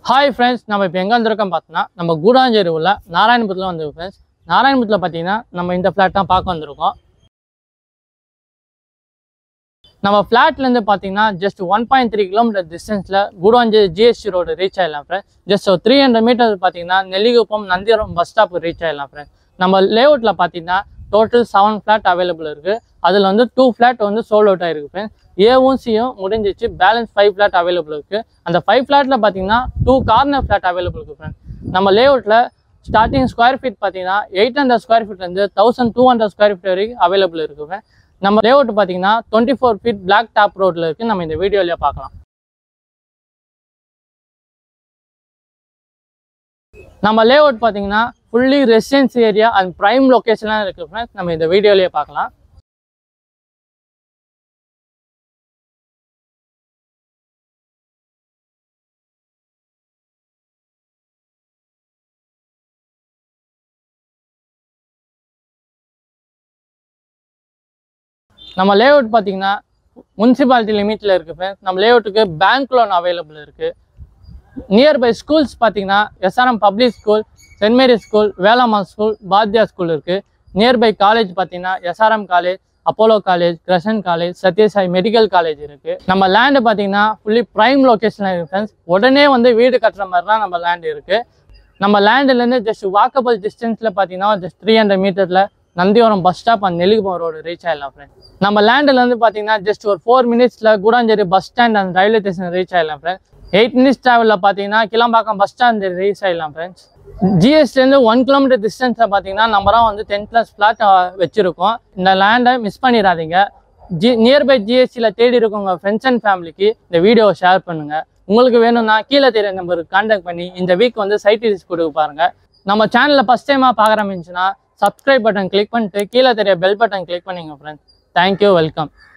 Hi friends நம்ம இப்போ எங்கே வந்திருக்கோம் பார்த்தோன்னா நம்ம கூடாஞ்சேரி உள்ள நாராயணபுரத்தில் வந்து ஃப்ரெண்ட்ஸ் நாராயணபுரத்தில் பார்த்தீங்கன்னா நம்ம இந்த ஃப்ளாட் தான் பார்க்க வந்திருக்கோம் நம்ம ஃப்ளாட்லேருந்து பார்த்தீங்கன்னா just one point three kilometre டிஸ்டன்ஸில் கூடாஞ்சேரி ஜிஎஸ்டி ரோடு ரீச் ஆகிடலாம் ஃப்ரெண்ட்ஸ் ஜஸ்ட் ஒரு த்ரீ ஹண்ட்ரட் மீட்டர் பார்த்தீங்கன்னா Nellikuppam Nandhivaram bus stop reach ஆகிடலாம் ஃப்ரெண்ட்ஸ் நம்ம லேஅவுட்டில் பார்த்தீங்கன்னா டோட்டல் செவன் ஃப்ளாட் அவைலபிள் இருக்குது அதில் வந்து டூ ஃப்ளாட் வந்து சோல் அவுட் ஆயிருக்கு ஃப்ரெண்ட்ஸ் ஏவும் சியும் முடிஞ்சிச்சு பேலன்ஸ் ஃபைவ் ஃப்ளாட் அவைலபிள் இருக்குது அந்த ஃபைவ் ஃப்ளாட்டில் பார்த்தீங்கன்னா டூ கார்னர் ஃப்ளாட் அவைலபிள் இருக்குது ஃப்ரெண்ட்ஸ் நம்ம லேஅவுட்டில் ஸ்டார்டிங் ஸ்கொயர் ஃபீட் பார்த்தீங்கன்னா எயிட் ஹண்ட்ரட் ஸ்கொயர் ஃபீட்லேருந்து thousand two hundred square feet வரைக்கும் அவைலபிள் இருக்குது friends. நம்ம லேஅவுட் பார்த்தீங்கன்னா twenty four feet black top ரோட்டில் இருக்குது நம்ம இந்த வீடியோலேயே பார்க்கலாம் நம்ம லேஅவுட் பார்த்தீங்கன்னா fully residency area and prime லொக்கேஷனாக இருக்குது ஃப்ரெண்ட்ஸ் நம்ம இந்த வீடியோலேயே பார்க்கலாம் நம்ம லேஅவுட் பார்த்தீங்கன்னா முனிசிபாலிட்டி லிமிட்டில் இருக்குது ஃப்ரெண்ட்ஸ் நம்ம லேஅவுட்டுக்கு பேங்க் லோன் அவைலபிள் இருக்குது நியர்பை ஸ்கூல்ஸ் பார்த்தீங்கன்னா SRM public school saint Mary school Velammal school பாத்யா ஸ்கூல் இருக்குது நியர்பை காலேஜ் பார்த்தீங்கன்னா SRM college Apollo college Crescent college Sathya Sai medical college இருக்குது நம்ம லேண்டு பார்த்தீங்கன்னா ஃபுல்லி ப்ரைம் லொக்கேஷனில் இருக்குது ஃப்ரெண்ட்ஸ் உடனே வந்து வீடு கட்டுற மாதிரி தான் நம்ம லேண்ட் இருக்குது நம்ம லேண்டுலேருந்து ஜஸ்ட் வாக்கபிள் டிஸ்டன்ஸில் பார்த்தீங்கன்னா ஜஸ்ட் த்ரீ ஹண்ட்ரட் மீட்டரில் Nandhivaram bus stop and Nellikuppam road reach ஆயிடலாம் ஃப்ரெண்ட்ஸ் நம்ம லேண்டுலேருந்து பார்த்தீங்கன்னா ஜஸ்ட் ஒரு ஃபோர் மினிட்ஸில் Guduvanchery bus stand and railway station reach ஆயிடலாம் ஃப்ரெண்ட்ஸ் எயிட் மினிட்ஸ் ட்ராவலில் பார்த்தீங்கன்னா கிளம்பாக்கம் பஸ் ஸ்டாண்ட் ரீச் ஆயிடலாம் ஃப்ரெண்ட்ஸ் ஜிஎஸ்டிலேருந்து ஒன் கிலோமீட்டர் டிஸ்டன்ஸில் பார்த்தீங்கன்னா நம்மளாம் வந்து டென் ப்ளஸ் ஃப்ளாட் வச்சுருக்கோம் இந்த லேண்டை மிஸ் பண்ணிடாதீங்க ஜி நியர்பை ஜிஎஸ்டியில் தேடி இருக்கவங்க ஃப்ரெண்ட்ஸ் அண்ட் ஃபேமிலிக்கு இந்த வீடியோவை ஷேர் பண்ணுங்கள் உங்களுக்கு வேணும்னா கீழே தெரிய நம்பருக்கு கான்டாக்ட் பண்ணி இந்த வீக் வந்து சைட் விசிட் கொடுக்க பாருங்கள் நம்ம சேனலில் ஃபஸ்ட் டைமாக பார்க்குற இருந்துச்சுன்னா சப்ஸ்கிரைப் பட்டன் கிளிக் பண்ணிட்டு கீழே தெரிய பெல் பட்டன் கிளிக் பண்ணிங்க ஃப்ரெண்ட்ஸ் தேங்க்யூ வெல்கம்